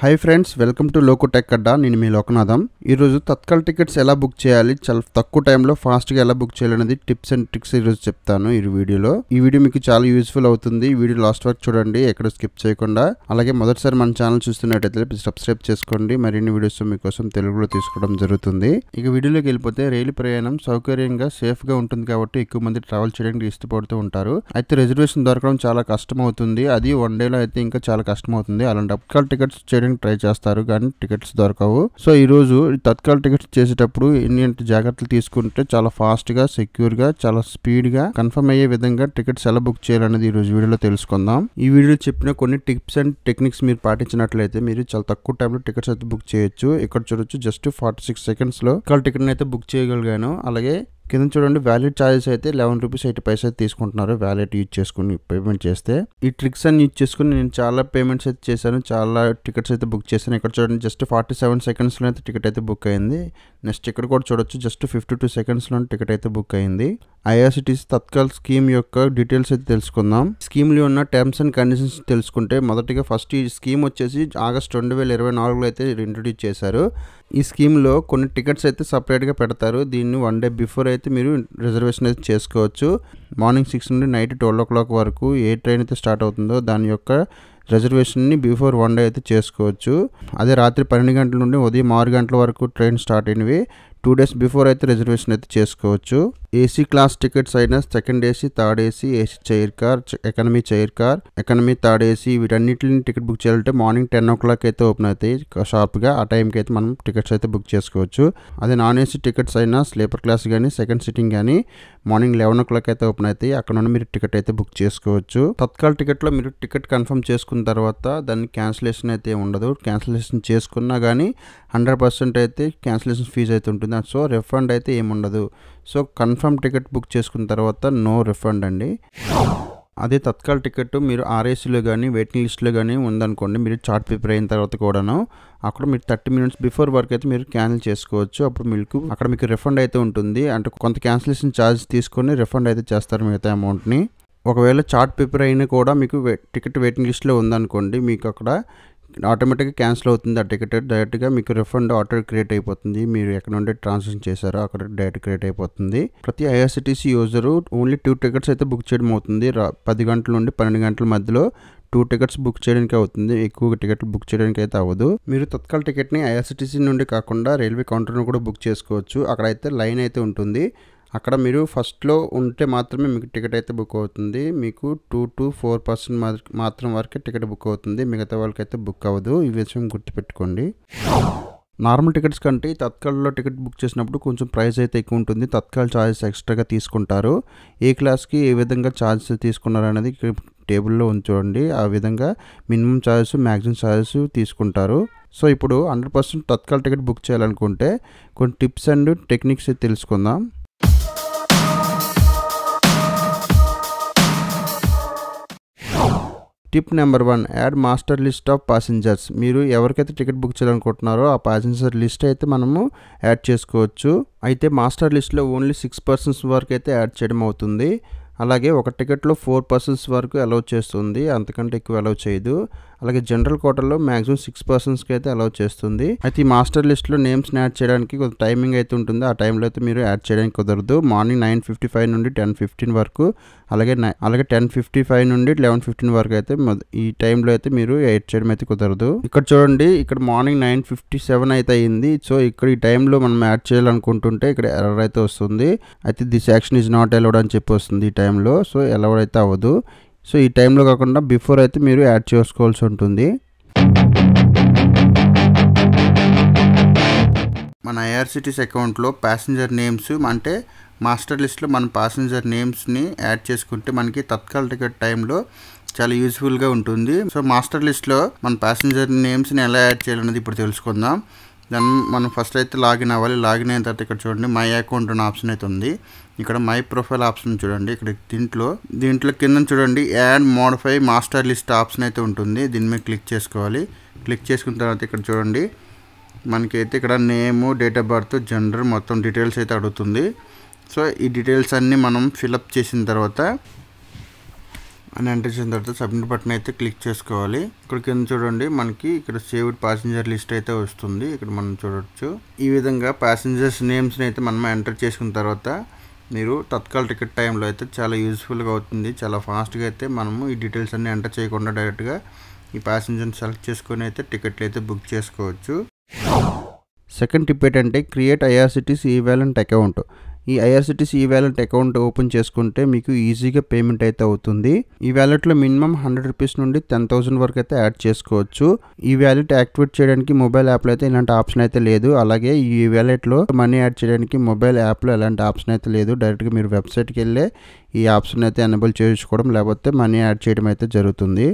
hi friends welcome to loco tech Adda నేను మీ లోకనాథం ఈరోజు తత్కాల్ టికెట్స్ ఎలా బుక్ చేయాలి చాలా తక్కువ టైంలో ఫాస్ట్గా ఎలా బుక్ చేయాలనేది టిప్స్ అండ్ ట్రిక్స్ ఈరోజు చెప్తాను ఈ వీడియోలో ఈ వీడియో మీకు చాలా యూస్ఫుల్ అవుతుంది ఈ వీడియో లాస్ట్ వరకు చూడండి ఎక్కడ స్కిప్ చేయకుండా అలాగే మొదటిసారి మన ఛానల్ చూస్తున్నట్టయితే ప్లీజ్ సబ్స్క్రైబ్ చేసుకోండి మరిన్ని వీడియోస్ మీకోసం తెలుగులో తీసుకోవడం జరుగుతుంది ఇక వీడియోలోకి వెళ్ళిపోతే రైలు ప్రయాణం సౌకర్యంగా సేఫ్ గా ఉంటుంది కాబట్టి ఎక్కువ మంది ట్రావెల్ చేయడానికి ఇష్టపడుతూ ఉంటారు అయితే రిజర్వేషన్ దొరకడం చాలా కష్టం అవుతుంది అది వన్ డేలో అయితే ఇంకా చాలా కష్టం అవుతుంది అలాంటి తత్కాల్ టికెట్స్ చేయడానికి ట్రై చేస్తారు కానీ టికెట్స్ దొరకవు సో ఈ రోజు ఈ తత్కాల్ టికెట్స్ చేసేటప్పుడు ఎన్ని జాగ్రత్తలు తీసుకుంటే చాలా ఫాస్ట్ గా సెక్యూర్ గా చాలా స్పీడ్ గా కన్ఫర్మ్ అయ్యే విధంగా టికెట్స్ ఎలా బుక్ చేయాలనేది ఈ రోజు వీడియోలో తెలుసుకుందాం ఈ వీడియోలో చెప్పిన కొన్ని టిప్స్ అండ్ టెక్నిక్స్ మీరు పాటించినట్లయితే మీరు చాలా తక్కువ టైంలో టికెట్స్ అయితే బుక్ చేయొచ్చు ఇక్కడ చూడొచ్చు జస్ట్ ఫార్టీ సిక్స్ సెకండ్స్ లో తత్కాల్ టికెట్ అయితే బుక్ చేయగలిగాను అలాగే కింద చూడండి వ్యాలిడ్ ఛార్జెస్ అయితే లెవెన్ రూపీస్ ఎయిటీ పైసా అయితే తీసుకుంటున్నారు వ్యాలెట్ యూజ్ చేసుకుని పేమెంట్ చేస్తే ఈ ట్రిక్స్ అన్ని యూజ్ చేసుకుని నేను చాలా పేమెంట్స్ అయితే చేశాను చాలా టికెట్స్ అయితే బుక్ చేశాను ఇక్కడ చూడండి జస్ట్ ఫార్టీ సెవెన్ సెకండ్స్లో అయితే టికెట్ అయితే బుక్ అయింది నెక్స్ట్ ఇక్కడ కూడా చూడొచ్చు జస్ట్ ఫిఫ్టీ టూ సెకండ్స్లో టికెట్ అయితే బుక్ అయింది ఐఆర్సిటీసీ తత్కాల్ స్కీమ్ యొక్క డీటెయిల్స్ అయితే తెలుసుకుందాం స్కీమ్లో ఉన్న టర్మ్స్ అండ్ కండిషన్స్ తెలుసుకుంటే మొదటిగా ఫస్ట్ ఈ స్కీమ్ వచ్చేసి ఆగస్ట్ రెండు వేల ఇరవై నాలుగులో అయితే ఇంట్రడ్యూస్ చేశారు ఈ స్కీమ్లో కొన్ని టికెట్స్ అయితే సపరేట్గా పెడతారు దీన్ని వన్ డే బిఫోర్ అయితే మీరు రిజర్వేషన్ అయితే చేసుకోవచ్చు మార్నింగ్ సిక్స్ నుండి నైట్ ట్వెల్వ్ ఓ క్లాక్ వరకు ఏ ట్రైన్ అయితే స్టార్ట్ అవుతుందో దాని యొక్క రిజర్వేషన్ని బిఫోర్ వన్ డే అయితే చేసుకోవచ్చు అదే రాత్రి పన్నెండు గంటల నుండి ఉదయం ఆరు గంటల వరకు ట్రైన్ స్టార్ట్ అయినవి టూ డేస్ బిఫోర్ అయితే రిజర్వేషన్ అయితే చేసుకోవచ్చు ఏసీ క్లాస్ టికెట్స్ అయినా second AC third AC AC chair car economy chair car economy third AC వీటన్నిటిని టికెట్ బుక్ చేయాలంటే మార్నింగ్ టెన్ ఓ క్లాక్ అయితే ఓపెన్ అవుతాయి షార్ప్గా ఆ టైంకి అయితే మనం టికెట్స్ అయితే బుక్ చేసుకోవచ్చు అదే నాన్ ఏసీ టికెట్స్ అయినా స్లీపర్ క్లాస్ కానీ సెకండ్ సిట్టింగ్ కానీ మార్నింగ్ లెవెన్ ఓ క్లాక్ అయితే ఓపెన్ అవుతాయి అక్కడ నుండి మీరు టికెట్ అయితే బుక్ చేసుకోవచ్చు తత్కాల్ టికెట్లో మీరు టికెట్ కన్ఫర్మ్ చేసుకున్న తర్వాత దాన్ని క్యాన్సిలేషన్ అయితే ఉండదు క్యాన్సిలేషన్ చేసుకున్నా కానీ హండ్రెడ్ పర్సెంట్ అయితే క్యాన్సిలేషన్ ఫీజు అయితే ఉంటుంది సో రిఫండ్ అయితే ఏముండదు సో కన్ఫర్మ్ టికెట్ బుక్ చేసుకున్న తర్వాత నో రిఫండ్ అండి అదే తత్కాల్ టికెట్ మీరు ఆర్ఏసీలో కానీ వెయిటింగ్ లిస్ట్లో కానీ ఉందనుకోండి మీరు చార్ట్ పేపర్ అయిన తర్వాత కూడాను అక్కడ మీరు థర్టీ మినిట్స్ బిఫోర్ వరకు అయితే మీరు క్యాన్సిల్ చేసుకోవచ్చు అప్పుడు మీకు అక్కడ మీకు రిఫండ్ అయితే ఉంటుంది అంటే కొంత క్యాన్సిలేషన్ ఛార్జ్ తీసుకొని రిఫండ్ అయితే చేస్తారు మిగతా అమౌంట్ని ఒకవేళ చార్ట్ పేపర్ అయినా కూడా మీకు టికెట్ వెయిటింగ్ లిస్ట్లో ఉందనుకోండి మీకు అక్కడ ఆటోమేటిక్గా క్యాన్సిల్ అవుతుంది ఆ టికెట్ డైరెక్ట్గా మీకు రిఫండ్ ఆర్డర్ క్రియేట్ అయిపోతుంది మీరు ఎక్కడ నుండి ట్రాన్సాక్షన్ చేశారో అక్కడ డైరెక్ట్ క్రియేట్ అయిపోతుంది ప్రతి IRCTC user only two tickets అయితే బుక్ చేయడం అవుతుంది పది గంటల నుండి పన్నెండు గంటల మధ్యలో టూ టికెట్స్ బుక్ చేయడానికి అవుతుంది ఎక్కువ టికెట్లు బుక్ చేయడానికి అయితే అవ్వదు మీరు తత్కాల్ టికెట్ని ఐఆర్సిటీసీ నుండి కాకుండా రైల్వే కౌంటర్ను కూడా బుక్ చేసుకోవచ్చు అక్కడ అయితే లైన్ అయితే ఉంటుంది అక్కడ మీరు ఫస్ట్లో ఉంటే మాత్రమే మీకు టికెట్ అయితే బుక్ అవుతుంది మీకు టూ టు ఫోర్ పర్సెంట్ మాత్రం వరకే టికెట్ బుక్ అవుతుంది మిగతా వాళ్ళకైతే బుక్ అవ్వదు ఈ విషయం గుర్తుపెట్టుకోండి నార్మల్ టికెట్స్ కంటే తత్కాల్లో టికెట్ బుక్ చేసినప్పుడు కొంచెం ప్రైస్ అయితే ఎక్కువ ఉంటుంది తత్కాల్ ఛార్జెస్ ఎక్స్ట్రాగా తీసుకుంటారు ఏ క్లాస్కి ఏ విధంగా ఛార్జెస్ తీసుకున్నారు అనేది టేబుల్లో ఉంచండి ఆ విధంగా మినిమం ఛార్జెస్ మ్యాక్సిమం ఛార్జెస్ తీసుకుంటారు సో ఇప్పుడు hundred percent Tatkal ticket book చేయాలనుకుంటే కొన్ని టిప్స్ అండ్ టెక్నిక్స్ తెలుసుకుందాం tip number one add master list of passengers మీరు ఎవరికైతే టికెట్ బుక్ చేయాలనుకుంటున్నారో ఆ ప్యాసింజర్ లిస్ట్ అయితే మనము యాడ్ చేసుకోవచ్చు అయితే మాస్టర్ లిస్ట్లో ఓన్లీ సిక్స్ పర్సన్స్ వరకు అయితే యాడ్ చేయడం అవుతుంది అలాగే ఒక టికెట్లో ఫోర్ పర్సన్స్ వరకు అలౌ చేస్తుంది అంతకంటే ఎక్కువ అలౌ చేయదు అలాగే జనరల్ కోటలో మాక్సిమం సిక్స్ పర్సన్స్కి అయితే అలౌ చేస్తుంది అయితే ఈ మాస్టర్ లిస్ట్లో నేమ్స్ని యాడ్ చేయడానికి కొంత టైమింగ్ అయితే ఉంటుంది ఆ టైంలో అయితే మీరు యాడ్ చేయడానికి కుదరదు మార్నింగ్ నైన్ ఫిఫ్టీ ఫైవ్ నుండి టెన్ ఫిఫ్టీన్ వరకు అలాగే అలాగే టెన్ ఫిఫ్టీ ఫైవ్ నుండి లెవెన్ ఫిఫ్టీన్ వరకు అయితే ఈ టైంలో అయితే మీరు యాడ్ చేయడం అయితే కుదరదు ఇక్కడ చూడండి ఇక్కడ మార్నింగ్ నైన్ ఫిఫ్టీ సెవెన్ అయితే అయింది సో ఇక్కడ ఈ టైంలో మనం యాడ్ చేయాలనుకుంటుంటే ఇక్కడ ఎర్రర్ అయితే వస్తుంది అయితే this action is not allowed అని చెప్పి వస్తుంది ఈ టైంలో సో అలౌడ్ అయితే అవ్వదు సో ఈ టైంలో కాకుండా బిఫోర్ అయితే మీరు యాడ్ చేసుకోవాల్సి ఉంటుంది మన ఐఆర్సిటీస్ అకౌంట్లో ప్యాసింజర్ నేమ్స్ అంటే మాస్టర్ లిస్ట్లో మన ప్యాసింజర్ నేమ్స్ని యాడ్ చేసుకుంటే మనకి తత్కాల్ టికెట్ టైంలో చాలా యూస్ఫుల్గా ఉంటుంది సో మాస్టర్ లిస్ట్లో మన ప్యాసింజర్ నేమ్స్ని ఎలా యాడ్ చేయాలనేది ఇప్పుడు తెలుసుకుందాం దాన్ని మనం ఫస్ట్ అయితే లాగిన్ అవ్వాలి లాగిన్ అయిన తర్వాత ఇక్కడ చూడండి మై అకౌంట్ అనే ఆప్షన్ అయితే ఉంది ఇక్కడ మై ప్రొఫైల్ ఆప్షన్ చూడండి ఇక్కడ దీంట్లో దీంట్లో కింద చూడండి add modify master list option అయితే ఉంటుంది దీని మీద క్లిక్ చేసుకోవాలి క్లిక్ చేసుకున్న తర్వాత ఇక్కడ చూడండి మనకైతే ఇక్కడ name date of birth gender మొత్తం డీటెయిల్స్ అయితే అడుగుతుంది సో ఈ డీటెయిల్స్ అన్నీ మనం ఫిలప్ చేసిన తర్వాత అని ఎంటర్ చేసిన తర్వాత సబ్మిట్ బటన్ అయితే క్లిక్ చేసుకోవాలి ఇక్కడ కింద చూడండి మనకి ఇక్కడ సేవ్డ్ ప్యాసింజర్ లిస్ట్ అయితే వస్తుంది ఇక్కడ మనం చూడొచ్చు ఈ విధంగా ప్యాసింజర్స్ నేమ్స్ని అయితే మనం ఎంటర్ చేసుకున్న తర్వాత మీరు తత్కాల్ టికెట్ టైంలో అయితే చాలా యూజ్ఫుల్గా అవుతుంది చాలా ఫాస్ట్గా అయితే మనము ఈ డీటెయిల్స్ అన్ని ఎంటర్ చేయకుండా డైరెక్ట్గా ఈ ప్యాసింజర్ని సెలెక్ట్ చేసుకొని అయితే టికెట్లు అయితే బుక్ చేసుకోవచ్చు సెకండ్ టిప్ ఏంటంటే create IRCTC e wallet account ఈ IRCTC e wallet account open చేసుకుంటే మీకు ఈజీగా పేమెంట్ అయితే అవుతుంది ఈ వ్యాలెట్లో మినిమం హండ్రెడ్ రూపీస్ నుండి టెన్ థౌసండ్ వరకు అయితే యాడ్ చేసుకోవచ్చు ఈ వ్యాలెట్ యాక్టివేట్ చేయడానికి మొబైల్ యాప్లో అయితే ఇలాంటి ఆప్షన్ అయితే లేదు అలాగే ఈ వ్యాలెట్లో మనీ యాడ్ చేయడానికి మొబైల్ యాప్లో ఎలాంటి ఆప్షన్ అయితే లేదు డైరెక్ట్గా మీరు వెబ్సైట్కి వెళ్ళే ఈ ఆప్షన్ అయితే ఎనబుల్ చేసుకోవడం లేకపోతే మనీ యాడ్ చేయడం అయితే జరుగుతుంది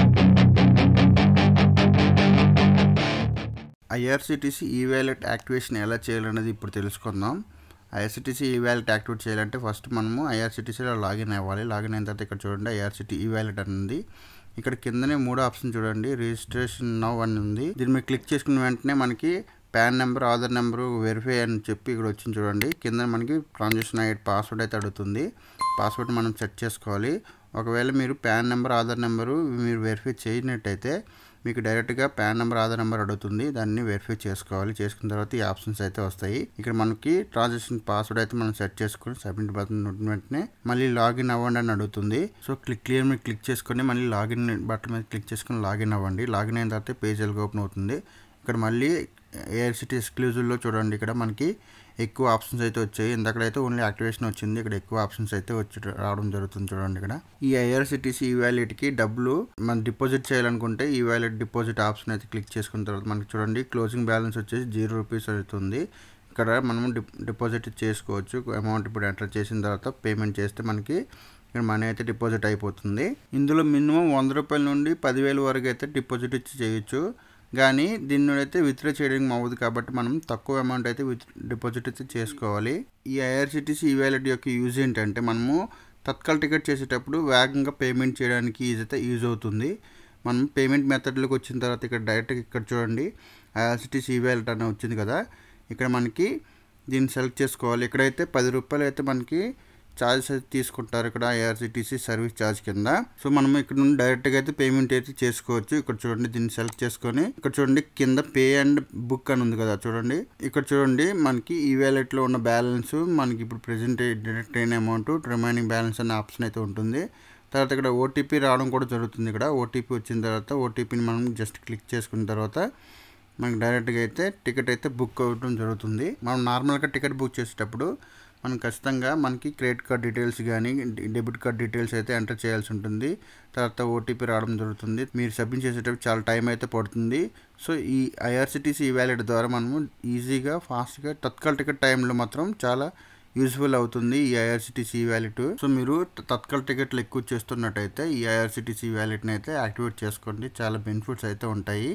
ఐఆర్సిటీసీ ఈ వ్యాలెట్ యాక్టివేషన్ ఎలా చేయాలనేది ఇప్పుడు తెలుసుకుందాం ఐఆర్సిటీసీ ఈ వ్యాలెట్ యాక్టివేట్ చేయాలంటే ఫస్ట్ మనము ఐఆర్సిటీసీలో లాగిన్ అవ్వాలి లాగిన్ అయిన తర్వాత ఇక్కడ చూడండి ఐఆర్సిటీ ఈ వ్యాలెట్ అని ఉంది ఇక్కడ కిందనే మూడో ఆప్షన్ చూడండి రిజిస్ట్రేషన్ నవ్ అని ఉంది దీన్ని మీరు క్లిక్ చేసుకున్న వెంటనే మనకి PAN number Aadhaar number verify అని చెప్పి ఇక్కడ వచ్చింది చూడండి కింద మనకి ట్రాన్సాక్షన్ ఐడి పాస్వర్డ్ అయితే అడుగుతుంది పాస్వర్డ్ మనం సెట్ చేసుకోవాలి ఒకవేళ మీరు పాన్ నెంబర్ ఆధార్ నెంబరు మీరు వెరిఫై చేయనట్టయితే మీకు డైరెక్ట్గా పాన్ నెంబర్ ఆధార్ నెంబర్ అడుగుతుంది దాన్ని వెరిఫై చేసుకోవాలి చేసుకున్న తర్వాత ఈ ఆప్షన్స్ అయితే వస్తాయి ఇక్కడ మనకి ట్రాన్సాక్షన్ పాస్వర్డ్ అయితే మనం సెట్ చేసుకొని సబ్మిట్ బటన్ నొట్టిన వెంటనే మళ్ళీ లాగిన్ అవ్వండి అని అడుగుతుంది సో క్లిక్ క్లియర్ మీద క్లిక్ చేసుకొని మళ్ళీ లాగిన్ బటన్ మీద క్లిక్ చేసుకొని లాగిన్ అవ్వండి లాగిన్ అయిన తర్వాత పేజ్ ఎలాగ ఓపెన్ అవుతుంది ఇక్కడ మళ్ళీ ఏఆర్సిటీ ఎక్స్క్లూజివ్లో చూడండి ఇక్కడ మనకి ఎక్కువ ఆప్షన్స్ అయితే వచ్చాయి ఇందక్కడైతే ఓన్లీ యాక్టివేషన్ వచ్చింది ఇక్కడ ఎక్కువ ఆప్షన్స్ అయితే వచ్చి రావడం జరుగుతుంది చూడండి ఇక్కడ ఈ ఐఆర్సిటీసీ ఈ వ్యాలెట్కి డబ్బులు మనం డిపాజిట్ చేయాలనుకుంటే ఈ వ్యాలెట్ డిపాజిట్ ఆప్షన్ అయితే క్లిక్ చేసుకున్న తర్వాత మనకి చూడండి క్లోజింగ్ బ్యాలెన్స్ వచ్చేసి జీరో రూపీస్ అవుతుంది ఇక్కడ మనం డిపాజిట్ చేసుకోవచ్చు అమౌంట్ ఇప్పుడు ఎంటర్ చేసిన తర్వాత పేమెంట్ చేస్తే మనకి ఇక్కడ మనీ అయితే డిపాజిట్ అయిపోతుంది ఇందులో మినిమం వంద రూపాయల నుండి పదివేల వరకు అయితే డిపాజిట్ ఇచ్చి చేయొచ్చు కానీ దీన్ని అయితే విత్డ్రా చేయడానికి అవ్వదు కాబట్టి మనం తక్కువ అమౌంట్ అయితే విత్ డిపాజిట్ అయితే చేసుకోవాలి ఈ ఐఆర్సిటీసీ ఈ వ్యాలెట్ యొక్క యూజ్ ఏంటంటే మనము తత్కాల్ టికెట్ చేసేటప్పుడు వేగంగా పేమెంట్ చేయడానికి ఈజ్ అయితే యూజ్ అవుతుంది మనం పేమెంట్ మెథడ్లోకి వచ్చిన తర్వాత ఇక్కడ డైరెక్ట్గా ఇక్కడ చూడండి ఐఆర్సిటీసీ ఈ వ్యాలెట్ అని వచ్చింది కదా ఇక్కడ మనకి దీన్ని సెలెక్ట్ చేసుకోవాలి ఇక్కడైతే పది రూపాయలు అయితే మనకి ఛార్జెస్ అయితే తీసుకుంటారు ఇక్కడ ఐఆర్సిటీసీ సర్వీస్ ఛార్జ్ కింద సో మనం ఇక్కడ నుండి డైరెక్ట్గా అయితే పేమెంట్ అయితే చేసుకోవచ్చు ఇక్కడ చూడండి దీన్ని సెలెక్ట్ చేసుకొని ఇక్కడ చూడండి కింద పే అండ్ బుక్ అని ఉంది కదా చూడండి ఇక్కడ చూడండి మనకి ఈ వ్యాలెట్లో ఉన్న బ్యాలెన్స్ మనకి ఇప్పుడు present train amount remaining balance అనే ఆప్షన్ అయితే ఉంటుంది తర్వాత ఇక్కడ ఓటీపీ రావడం కూడా జరుగుతుంది ఇక్కడ ఓటీపీ వచ్చిన తర్వాత ఓటీపీని మనం జస్ట్ క్లిక్ చేసుకున్న తర్వాత మనకి డైరెక్ట్గా అయితే టికెట్ అయితే బుక్ అవ్వడం జరుగుతుంది మనం నార్మల్గా టికెట్ బుక్ చేసేటప్పుడు మనం ఖచ్చితంగా మనకి క్రెడిట్ కార్డ్ డీటెయిల్స్ కానీ డెబిట్ కార్డ్ డీటెయిల్స్ అయితే ఎంటర్ చేయాల్సి ఉంటుంది తర్వాత ఓటీపీ రావడం జరుగుతుంది మీరు సబ్మిట్ చేసేటప్పుడు చాలా టైం అయితే పడుతుంది సో ఈ ఐఆర్సిటీసీ ఈ వ్యాలెట్ ద్వారా మనము ఈజీగా ఫాస్ట్గా తత్కాల్ టికెట్ టైంలో మాత్రం చాలా యూస్ఫుల్ అవుతుంది ఈ ఐఆర్సిటీసీ వ్యాలెట్ సో మీరు తత్కాల్ టికెట్లు ఎక్కువ చేస్తున్నట్టయితే ఈ ఐఆర్సిటీసీ వ్యాలెట్ని అయితే యాక్టివేట్ చేసుకోండి చాలా బెనిఫిట్స్ అయితే ఉంటాయి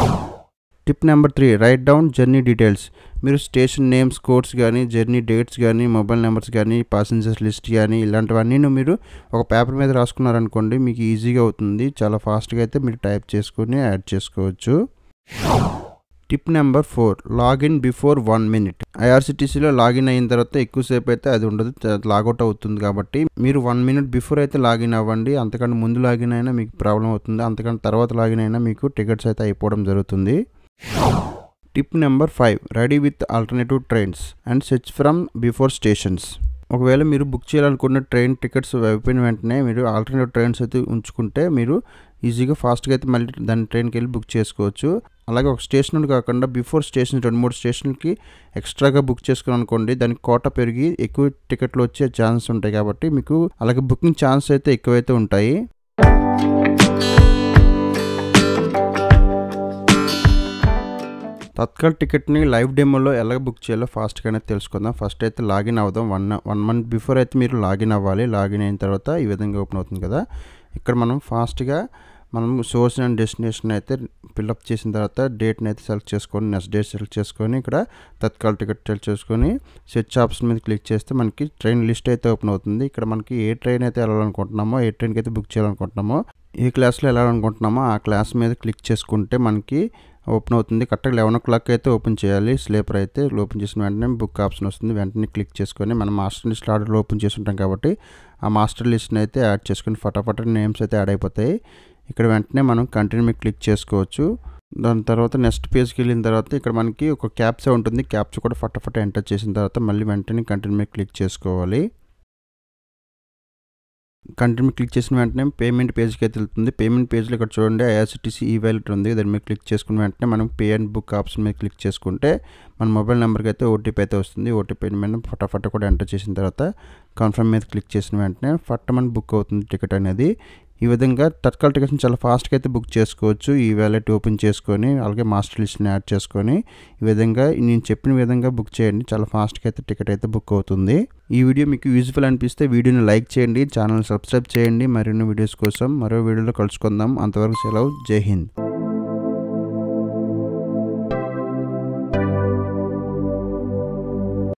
tip number three write down journey details మీరు స్టేషన్ నేమ్స్ కోడ్స్ కానీ జర్నీ డేట్స్ కానీ మొబైల్ నెంబర్స్ కానీ ప్యాసింజర్స్ లిస్ట్ కానీ ఇలాంటివన్నీ మీరు ఒక పేపర్ మీద రాసుకున్నారనుకోండి మీకు ఈజీగా అవుతుంది చాలా ఫాస్ట్గా అయితే మీరు టైప్ చేసుకొని యాడ్ చేసుకోవచ్చు tip number four login before one minute ఐఆర్సిటీసీలో లాగిన్ అయిన తర్వాత ఎక్కువసేపు అయితే అది ఉండదు లాగౌట్ అవుతుంది కాబట్టి మీరు వన్ మినిట్ బిఫోర్ అయితే లాగిన్ అవ్వండి అంతకంటే ముందు లాగిన్ అయినా మీకు ప్రాబ్లం అవుతుంది అంతకంటే తర్వాత లాగిన్ అయినా మీకు టికెట్స్ అయితే అయిపోవడం జరుగుతుంది tip number five ready with alternative trains and search from before stations ఒకవేళ మీరు బుక్ చేయాలనుకున్న ట్రైన్ టికెట్స్ అయిపోయిన వెంటనే మీరు ఆల్టర్నేటివ్ ట్రైన్స్ అయితే ఉంచుకుంటే మీరు ఈజీగా ఫాస్ట్గా అయితే మళ్ళీ దాని ట్రైన్కి వెళ్ళి బుక్ చేసుకోవచ్చు అలాగే ఒక స్టేషన్ నుండి కాకుండా బిఫోర్ స్టేషన్ రెండు మూడు స్టేషన్కి ఎక్స్ట్రాగా బుక్ చేసుకుని అనుకోండి దానికి కోట పెరిగి ఎక్కువ టికెట్లు వచ్చే ఛాన్స్ ఉంటాయి కాబట్టి మీకు అలాగే బుకింగ్ ఛాన్స్ అయితే ఎక్కువైతే ఉంటాయి తత్కాల్ టికెట్ని లైవ్ డెమోలో ఎలా బుక్ చేయాలో ఫాస్ట్గానే తెలుసుకుందాం ఫస్ట్ అయితే లాగిన్ అవుదాం వన్ వన్ మంత్ బిఫోర్ అయితే మీరు లాగిన్ అవ్వాలి లాగిన్ అయిన తర్వాత ఈ విధంగా ఓపెన్ అవుతుంది కదా ఇక్కడ మనం ఫాస్ట్గా మనం సోర్స్ అండ్ డెస్టినేషన్ అయితే ఫిల్అప్ చేసిన తర్వాత డేట్ని అయితే సెలెక్ట్ చేసుకొని నెక్స్ట్ డేట్ సెలెక్ట్ చేసుకొని ఇక్కడ తత్కాల్ టికెట్ సెలెక్ట్ చేసుకొని సెర్చ్ ఆప్షన్ మీద క్లిక్ చేస్తే మనకి ట్రైన్ లిస్ట్ అయితే ఓపెన్ అవుతుంది ఇక్కడ మనకి ఏ ట్రైన్ అయితే వెళ్ళాలనుకుంటున్నామో ఏ ట్రైన్కి అయితే బుక్ చేయాలనుకుంటున్నామో ఏ క్లాస్లో వెళ్ళాలనుకుంటున్నామో ఆ క్లాస్ మీద క్లిక్ చేసుకుంటే మనకి ఓపెన్ అవుతుంది కరెక్ట్గా లెవెన్ ఓ క్లాక్ అయితే ఓపెన్ చేయాలి స్లీపర్ అయితే ఓపెన్ చేసిన వెంటనే బుక్ ఆప్షన్ వస్తుంది వెంటనే క్లిక్ చేసుకొని మనం మాస్టర్ లిస్ట్ ఆర్డర్లో ఓపెన్ చేసి ఉంటాం కాబట్టి ఆ మాస్టర్ లిస్ట్ని అయితే యాడ్ చేసుకొని ఫటాఫట నేమ్స్ అయితే యాడ్ అయిపోతాయి ఇక్కడ వెంటనే మనం కంటిన్యూ మీద క్లిక్ చేసుకోవచ్చు దాని తర్వాత నెక్స్ట్ పేజ్కి వెళ్ళిన తర్వాత ఇక్కడ మనకి ఒక క్యాప్చా ఉంటుంది క్యాప్చా కూడా ఫటాఫట ఎంటర్ చేసిన తర్వాత మళ్ళీ వెంటనే కంటిన్యూ మీద క్లిక్ చేసుకోవాలి కంటిన్యూ క్లిక్ చేసిన వెంటనే పేమెంట్ పేజ్కి అయితే వెళ్తుంది పేమెంట్ పేజ్లో ఇక్కడ చూడండి ఐఆర్సిటీసీ ఈ వ్యాలెట్ ఉంది దాని మీద క్లిక్ చేసుకున్న వెంటనే మనం పే అండ్ బుక్ ఆప్షన్ మీద క్లిక్ చేసుకుంటే మన మొబైల్ నెంబర్కి అయితే ఓటీపీ అయితే వస్తుంది ఓటీపీ మీద ఫటాఫట కూడా ఎంటర్ చేసిన తర్వాత కన్ఫర్మ్ మీద క్లిక్ చేసిన వెంటనే ఫట్టమని బుక్ అవుతుంది టికెట్ అనేది ఈ విధంగా తత్కాల్ టికెట్స్ని చాలా ఫాస్ట్గా అయితే బుక్ చేసుకోవచ్చు ఈ వ్యాలెట్ ఓపెన్ చేసుకొని అలాగే మాస్టర్ లిస్ట్ని యాడ్ చేసుకొని ఈ విధంగా నేను చెప్పిన విధంగా బుక్ చేయండి చాలా ఫాస్ట్గా అయితే టికెట్ అయితే బుక్ అవుతుంది ఈ వీడియో మీకు యూజ్ఫుల్ అనిపిస్తే వీడియోని లైక్ చేయండి ఛానల్ సబ్స్క్రైబ్ చేయండి మరిన్ని వీడియోస్ కోసం మరో వీడియోలో కలుసుకుందాం అంతవరకు సెలవు జై హింద్